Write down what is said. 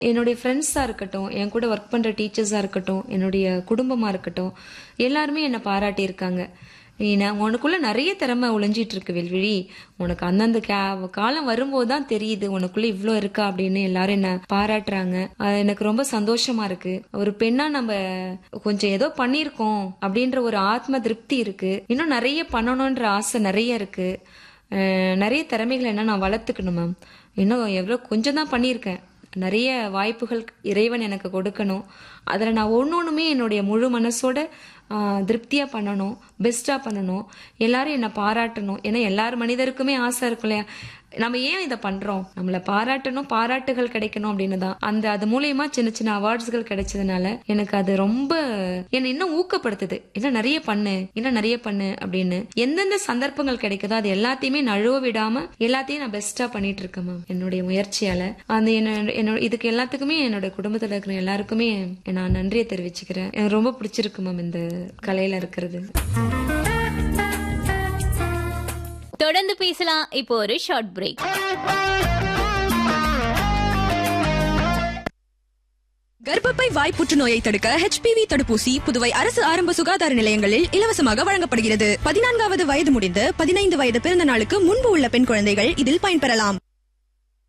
என்னுடைய ஃப்ரெண்ட்ஸாக இருக்கட்டும் என் கூட ஒர்க் பண்ணுற டீச்சர்ஸாக இருக்கட்டும் என்னுடைய குடும்பமாக இருக்கட்டும் எல்லாருமே என்னை பாராட்டியிருக்காங்க நீ நான் உனக்குள்ள நிறைய திறமை ஒளிஞ்சிட்டு இருக்கு வெல்விழி உனக்கு அந்தந்த கா- காலம் வரும்போது தான் தெரியுது உனக்குள்ள இவ்ளோ இருக்கா அப்படின்னு எல்லாரும் என்ன பாராட்டுறாங்க அது எனக்கு ரொம்ப சந்தோஷமா இருக்கு ஒரு பெண்ணா நம்ம கொஞ்சம் ஏதோ பண்ணியிருக்கோம் அப்படின்ற ஒரு ஆத்ம திருப்தி இருக்கு இன்னும் நிறைய பண்ணணுன்ற ஆசை நிறைய இருக்கு அஹ் நிறைய திறமைகளை என்ன நான் வளர்த்துக்கணும் மேம் இன்னும் எவ்வளோ கொஞ்சம் தான் பண்ணியிருக்கேன் நிறைய வாய்ப்புகள் இறைவன் எனக்கு கொடுக்கணும் அதில் நான் ஒன்று ஒன்றுமே என்னுடைய முழு மனசோட திருப்தியாக பண்ணணும் பெஸ்ட்டாக பண்ணணும் எல்லாரும் என்னை பாராட்டணும் ஏன்னா எல்லார் மனிதருக்குமே ஆசை இருக்கும் இல்லையா நம்ம ஏன் இதை பண்றோம் நம்மளை பாராட்டணும் பாராட்டுகள் கிடைக்கணும் அப்படின்னு தான் அந்த அது மூலியமா சின்ன சின்ன அவார்ட்ஸ்கள் கிடைச்சதுனால எனக்கு அது ரொம்ப என்னை இன்னும் ஊக்கப்படுத்துது இன்னும் நிறைய பண்ணு இன்னும் நிறைய பண்ணு அப்படின்னு எந்தெந்த சந்தர்ப்பங்கள் கிடைக்குதோ அது எல்லாத்தையுமே நழுவ விடாம எல்லாத்தையும் நான் பெஸ்டா பண்ணிட்டு இருக்கேன் மேம் என்னுடைய முயற்சியால அந்த என்ன என்னோட இதுக்கு எல்லாத்துக்குமே என்னோட குடும்பத்துல இருக்கிற எல்லாருக்குமே நான் நன்றியை தெரிவிச்சுக்கிறேன் எனக்கு ரொம்ப பிடிச்சிருக்கு மேம் இந்த கலையில இருக்கிறது தொடர்ந்து பேசலாம் இப்போ ஒரு ஷார்ட் பிரேக் கர்ப்பப்பை வாய் புற்றுநோயை தடுக்க ஹெச்பிவி தடுப்பூசி புதுவை அரசு ஆரம்ப சுகாதார நிலையங்களில் இலவசமாக வழங்கப்படுகிறது பதினான்காவது வயது முடிந்து பதினைந்து வயது பிறந்த நாளுக்கு முன்பு உள்ள பெண் குழந்தைகள் இதில் பயன்பெறலாம்